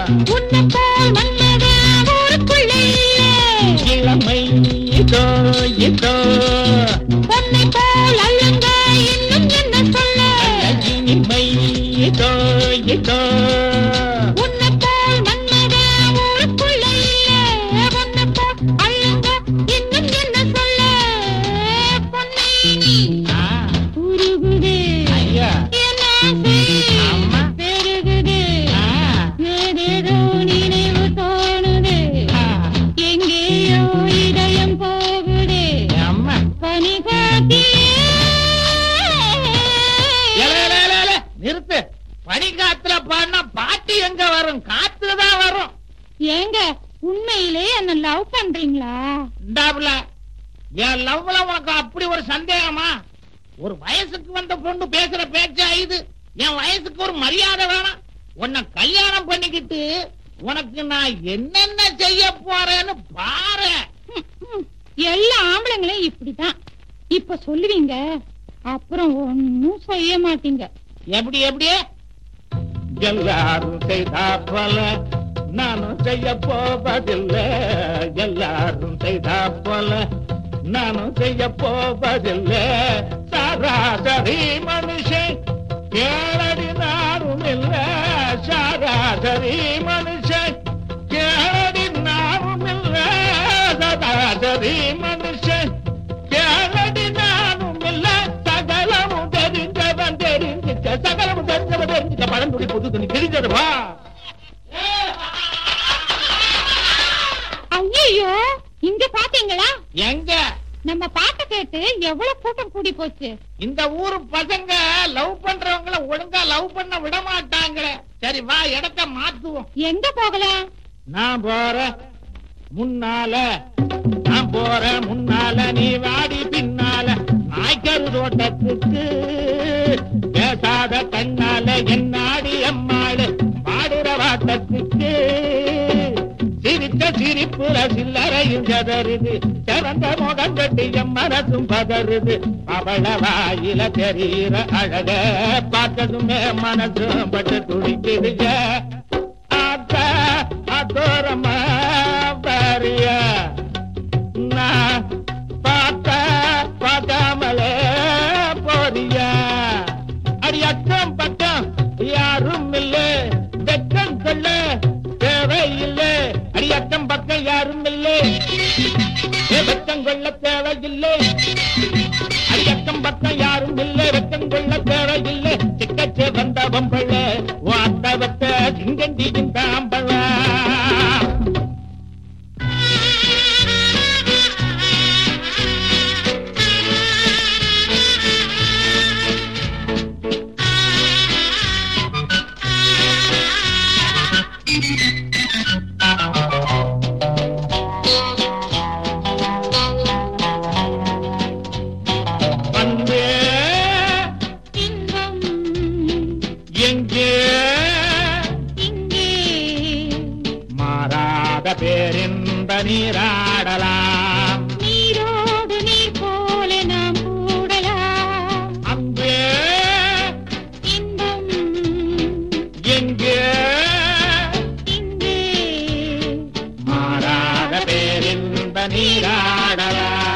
உன்னை போல் மன்மதா ஊருக்குள்ளே இல்லை. இளமை இதோ இதோ பொன்னை போல் அழுங்க இன்னும் என்ன சொல்ல இனிமை இதோ இதோ உன்னை போல் மன்மதா ஊருக்குள்ளே இல்லை. உன்னை போல் அழுங்க இன்னும் என்ன சொல்ல பொன்னை ஆ, உருகுதே ஐயா என் ஆசை அம்மா. பெருகுதே ஆ, ஏதேதோ நினைவு தோணுதே ஆ, எங்கேயோ இதயம் போகுதே அம்மா பனி காட்டிலே ஏல, ஏல, ஏல, ஏல, நிறுத்து பனிக்காத்துல பாடினா பாட்டு எங்க வரும் காத்துல தான் வரும் ஏங்க உண்மையிலே என்ன லவ் பண்றீங்களா இந்தாப்புல என் லவ்ல உனக்கு அப்படி ஒரு சந்தேகமா ஒரு வயசுக்கு வந்த பொண்ணு பேசுற பேச்சா இது என் வயசுக்கு ஒரு மரியாதை வேணாம் உன்னை கல்யாணம் பண்ணிக்கிட்டு உனக்கு நான் என்னென்ன செய்ய போறேன்னு பாரு ம், ம். எல்லா ஆம்பளைங்களும் இப்படிதான் இப்ப சொல்லுவீங்க அப்புறம் ஒண்ணும் செய்ய மாட்டீங்க எப்படி எப்படி எல்லாரும் செய்தா போல நானும் செய்ய போவதில்லை எல்லாரும் செய்தா போல நானும் செய்ய போவதில்லை சராசரி மனுஷன் கேளடி நாரும் இல்ல சராசரி மனுஷன் கேளடி நாரும் இல்ல சராசரி மனுஷன் கேளடி நானும் இல்ல சகலமும் தெரிஞ்சவன் தெரிஞ்சுக்க சகலமும் தெரிஞ்சவன் தெரிஞ்சுக்க பழங்குடி புது துணி தெரிஞ்சது வா ஐயோ இங்க பாத்தீங்களா எங்க நம்ம பாட்ட கேட்டு எவ்வளவு கூட்டம் கூடி போச்சு இந்த ஊரு பசங்க லவ் பண்றவங்கள ஒழுங்கா லவ் பண்ண விட மாட்டாங்களே சரி வா இடத்த மாத்துவோம் எங்க போகலாம் நான் போறேன் முன்னால நான் போறேன் முன்னால நீ வாடி பின்னால நாய்க்கரு தோட்டத்துக்கு பேசாத கண்ணால என்னாடி அம்மாடு பாடுற வாட்டத்துக்கு சிரித்த சிரிப்புல சில்லறையும் சதறுது சிறந்த முகம் கட்டி என் மனசும் பதறுது அவள வாயில தெரிகிற அழக பார்த்ததுமே மனசும் பட்டு துடிக்குதுங்க ஆத்தா அதோரமா பாரிய நான் பார்த்த பார்க்காமலே போறியா அடி அக்கம் பக்கம் யாரும் இல்ல வெக்கம் கொள்ள தேவையில்லை அடி அக்கம் பக்கம் யாரும் இல்லை வெக்கம் கொள்ள தேவையில்லை அடி அக்கம் பக்கம் யாரும் இல்லை வெக்கம் கொள்ள தேவையில்லை சிக்கச்சே வந்த வம்பள வாத்தவத்த சிங்கண்டியின் தாம்பள அன்பே இன்பம் எங்கே இங்கே மாறாத பேரின்ப நீராடலாம் நீரோடு நீர் போல நாம் கூடலாம் அன்பே இன்பம் எங்கே இங்கே மாறாத பேரின்ப நீராடலாம்